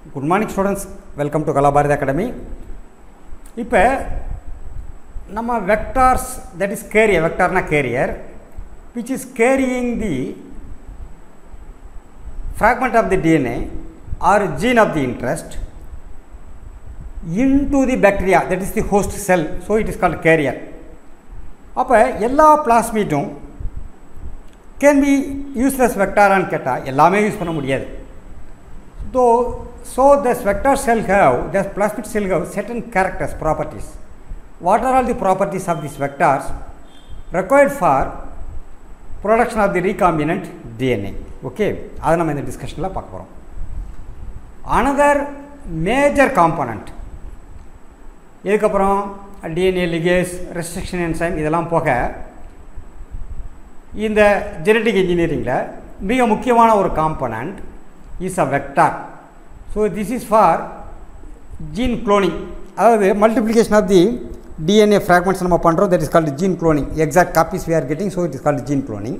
good morning students welcome to Kalabharathi academy இப்போ நம்ம vectors that is carrier வெக்டார்னா carrier which is carrying the fragment of the DNA or gene of the interest into the bacteria that is the host cell so it is called carrier அப்போ எல்லா பிளாஸ்மீட்டும் can be useless வெக்டாரான்னு கேட்டால் எல்லாமே use பண்ண முடியாது though so thus vector shall have thus plasmid shall have certain characters properties what are all the properties of this vectors required for production of the recombinant DNA okay அதை நம்ம இந்த டிஸ்கஷனில் பார்க்க போகிறோம் அனதர் மேஜர் காம்பனண்ட் இதுக்கப்புறம் DNA ligase restriction enzyme இதெல்லாம் போக இந்த ஜெனட்டிக் இன்ஜினியரிங்கில் மிக முக்கியமான ஒரு component is a vector so this is for gene cloning அதாவது multiplication of the DNA fragments நம்ம பண்ணுறோம் that is called gene cloning exact copies we are getting so it is called gene cloning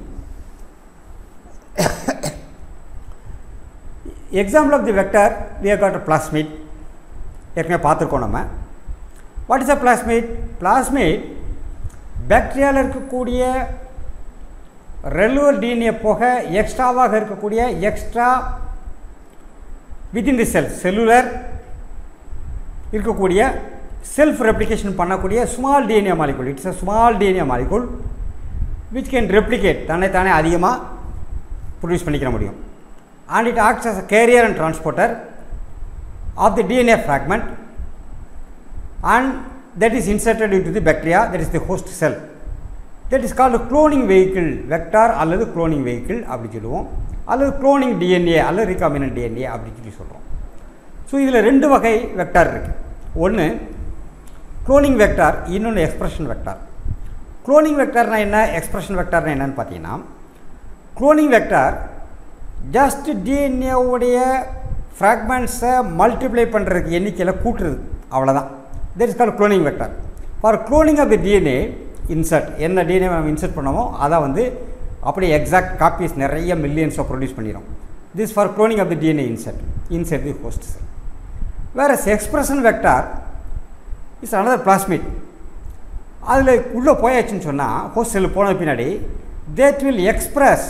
example of the vector we have got a plasmid ஏற்கனவே பார்த்துருக்கோம் நம்ம what is a plasmid plasmid பாக்டீரியாவில் இருக்கக்கூடிய ரெலுவர் DNA போக எக்ஸ்ட்ராவாக இருக்கக்கூடிய extra within the cell cellular இருக்கக்கூடிய செல்ஃப் ரெப்ளிகேஷன் பண்ணக்கூடிய small DNA molecule it's a small DNA molecule which can replicate தன்னைத்தானே அதிகமாக ப்ரொடியூஸ் பண்ணிக்கிற முடியும் and it acts as a carrier and transporter of the DNA fragment and that is inserted into the bacteria that is the host cell that is called a cloning vehicle vector அல்லது cloning vehicle அப்படி சொல்லுவோம் அல்லது cloning DNA அல்லது recombinant DNA அப்படி சொல்லி சொல்கிறோம் so இதில் ரெண்டு வகை வெக்டார் இருக்குது ஒன்று குளோனிங் வெக்டார் இன்னொன்று எக்ஸ்பிரஷன் வெக்டார் குளோனிங் வெக்டார்னா என்ன எக்ஸ்பிரஷன் வெக்டார்னா என்னன்னு பார்த்தீங்கன்னா குளோனிங் வெக்டார் ஜஸ்ட் டிஎன்ஏவுடைய ஃப்ராக்மெண்ட்ஸை மல்டிப்ளை பண்ணுறதுக்கு எண்ணிக்கையில் கூட்டுறது அவ்வளோதான் that is call cloning vector for cloning of the DNA insert என்ன டிஎன்ஏ நம்ம இன்சர்ட் பண்ணமோ அதை வந்து அப்படியே எக்ஸாக்ட் காப்பீஸ் நிறைய மில்லியன்ஸை ப்ரொடியூஸ் பண்ணிடும் this for cloning of the DNA insert insert the host cell வேறு expression vector is another plasmid அதில் உள்ளே போயாச்சுன்னு சொன்னால் ஹோஸ்ட் செல் போன பின்னாடி that will express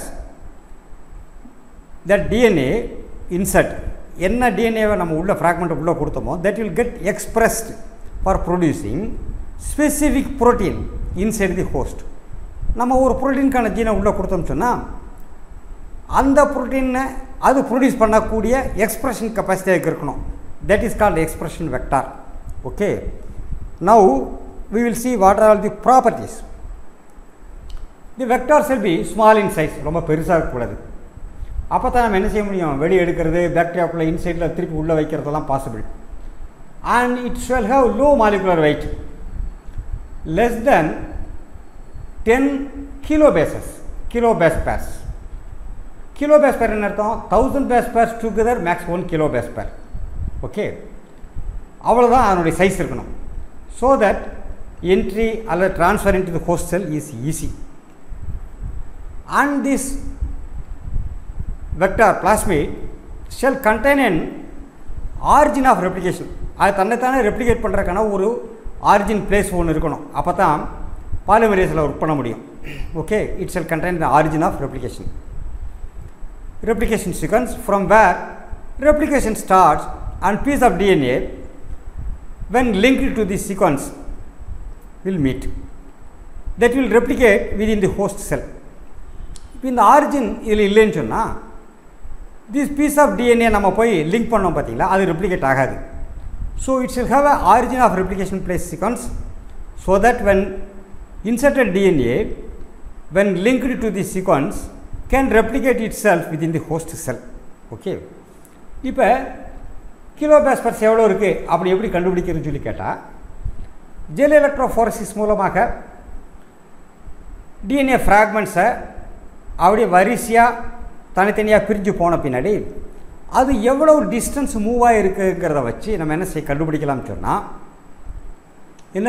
that DNA insert என்ன டிஎன்ஏவை நம்ம உள்ள ஃப்ராக்மெண்ட் உள்ளே கொடுத்தோமோ that will get expressed for producing specific protein inside the host நம்ம ஒரு ப்ரோட்டீனுக்கான ஜீனை உள்ளே கொடுத்தோம்னு சொன்னால் அந்த ப்ரோட்டீனை அது ப்ரொடியூஸ் பண்ணக்கூடிய எக்ஸ்பிரஷன் கெப்பாசிட்டியாக இருக்கணும் that is called expression vector okay now we will see what are all the properties the vector shall be small in size ரொம்ப பெருசாக இருக்கக்கூடாது அப்போ தான் நம்ம என்ன செய்ய முடியும் வெளியே எடுக்கிறது பாக்டீரியாக்குள்ளே இன்சைடில் திருப்பி உள்ளே வைக்கிறதெல்லாம் possible and it should have low molecular weight less than ten kilo bases kilo base pairs kilo base pair என்ன அர்த்தம் thousand base pairs together makes one kilo base pair okay அவ்வளோதான் அதனுடைய சைஸ் இருக்கணும் ஸோ தட் என்ட்ரி அல்லது transfer into the host cell is easy and this vector plasmid shall contain an origin of replication அது தன்னைத்தானே replicate பண்ணுறதுக்கான ஒரு origin place ஒன்று இருக்கணும் அப்போ தான் பாலிமரேஸில் ஒர்க் பண்ண முடியும் okay it shall contain the origin of replication replication sequence from where replication starts and piece of DNA when linked to the sequence will meet that will replicate with in the host cell இப்போ இந்த origin இதில் இல்லைன்னு சொன்னால் this piece of DNA நம்ம போய் link பண்ணோம் பார்த்தீங்களா அது ரெப்ளிகேட் ஆகாது so it's will have a origin of replication place sequence so that when inserted DNA when linked to the sequence can replicate itself with in the host cell okay இப்போ kilo base pairs எவ்வளோ இருக்குது அப்படி எப்படி கண்டுபிடிக்கிறதுன்னு சொல்லி கேட்டால் gel electrophoresis மூலமாக DNA ஃப்ராக்மெண்ட்ஸை அப்படியே வரிசையாக தனித்தனியாக பிரிஞ்சு போன பின்னாடி அது எவ்வளோ டிஸ்டன்ஸ் மூவ் ஆகிருக்குங்கிறத வச்சு நம்ம என்ன செய்ய கண்டுபிடிக்கலாம்னு சொன்னால் என்ன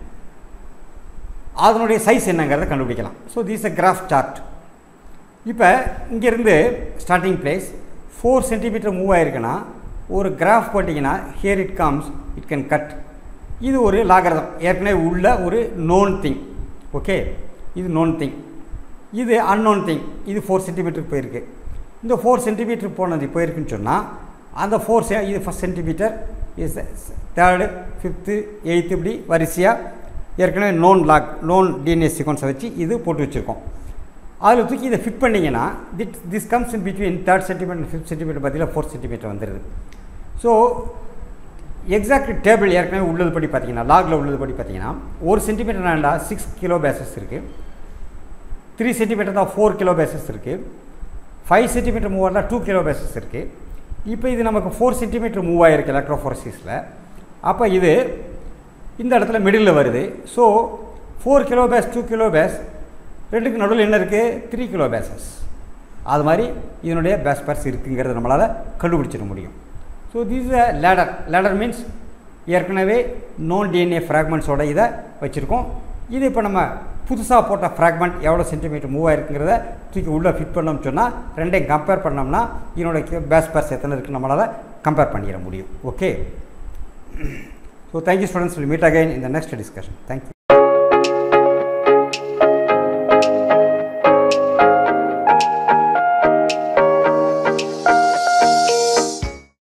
அதனுடைய சைஸ் என்னங்கிறத கண்டுபிடிக்கலாம் so this a graph chart இப்போ இங்கேருந்து starting place four centimetre move ஆயிருக்குன்னா ஒரு கிராஃப் போட்டிங்கன்னா here it comes it can cut இது ஒரு லாகரதம் ஏற்கனவே உள்ள ஒரு நோன் திங் ஓகே இது நோன் திங் இது அன்னோன் திங் இது ஃபோர் சென்டிமீட்டருக்கு போயிருக்கு இந்த ஃபோர் சென்டிமீட்டர் போனது போயிருக்குன்னு சொன்னால் அந்த ஃபோர் செ இது ஃபஸ்ட் சென்டிமீட்டர் இது தேர்டு ஃபிஃப்த்து எயித்து இப்படி வரிசையாக ஏற்கனவே நோன் லாக் நோன் டிஎன்ஏ சீக்வன்ஸை வச்சு இது போட்டு வச்சுருக்கோம் அதில் தூக்கி இதை ஃபிட் பண்ணிங்கன்னா திட் this comes in between third centimetre fifth centimetre பார்த்தீங்கன்னா ஃபோர்த் சென்டிமீட்டர் வந்துடுது ஸோ எக்ஸாக்ட் டேபிள் ஏற்கனவே உள்ளது படி பார்த்தீங்கன்னா லாகில் உள்ளது படி பார்த்தீங்கன்னா ஒரு சென்டிமீட்டர் நாண்டா சிக்ஸ் கிலோ பேசஸ் இருக்குது த்ரீ சென்டிமீட்டர் தான் ஃபோர் கிலோ பேசஸ் இருக்குது ஃபைவ் சென்டிமீட்டர் மூவ் ஆனால் டூ கிலோ பேசஸ் இருக்குது இப்போ இது நமக்கு ஃபோர் சென்டிமீட்டர் மூவ் ஆகிருக்கு எலக்ட்ரோஃபோரசிஸில் அப்போ இது இந்த இடத்துல மிடில் வருது so four kilo base two kilo base ரெண்டுக்கு நடுவில் என்ன இருக்குது த்ரீ கிலோ பேசஸ் அது மாதிரி இதனுடைய பேஸ் பர்ஸ் இருக்குங்கிறத நம்மளால் கண்டுபிடிச்சிட முடியும் so this a ladder ladder means ஏற்கனவே நோன் டிஎன்ஏ ஃப்ராக்மெண்ட்ஸோட இதை வச்சுருக்கோம் இது இப்போ நம்ம புதுசாக போட்ட ஃப்ராக்மெண்ட் எவ்வளோ சென்டிமீட்டர் மூவ் ஆயிருக்குங்கிறத தூக்கி உள்ளே ஃபிட் பண்ணோம்னு சொன்னால் ரெண்டையும் கம்பேர் பண்ணோம்னா இதனோட பேஸ் பர்ஸ் எத்தனை இருக்குன்னு நம்மளால் கம்பேர் பண்ணிட முடியும் okay so thank you students will meet again இந்த நெக்ஸ்ட் டிஸ்கஷன் தேங்க்யூ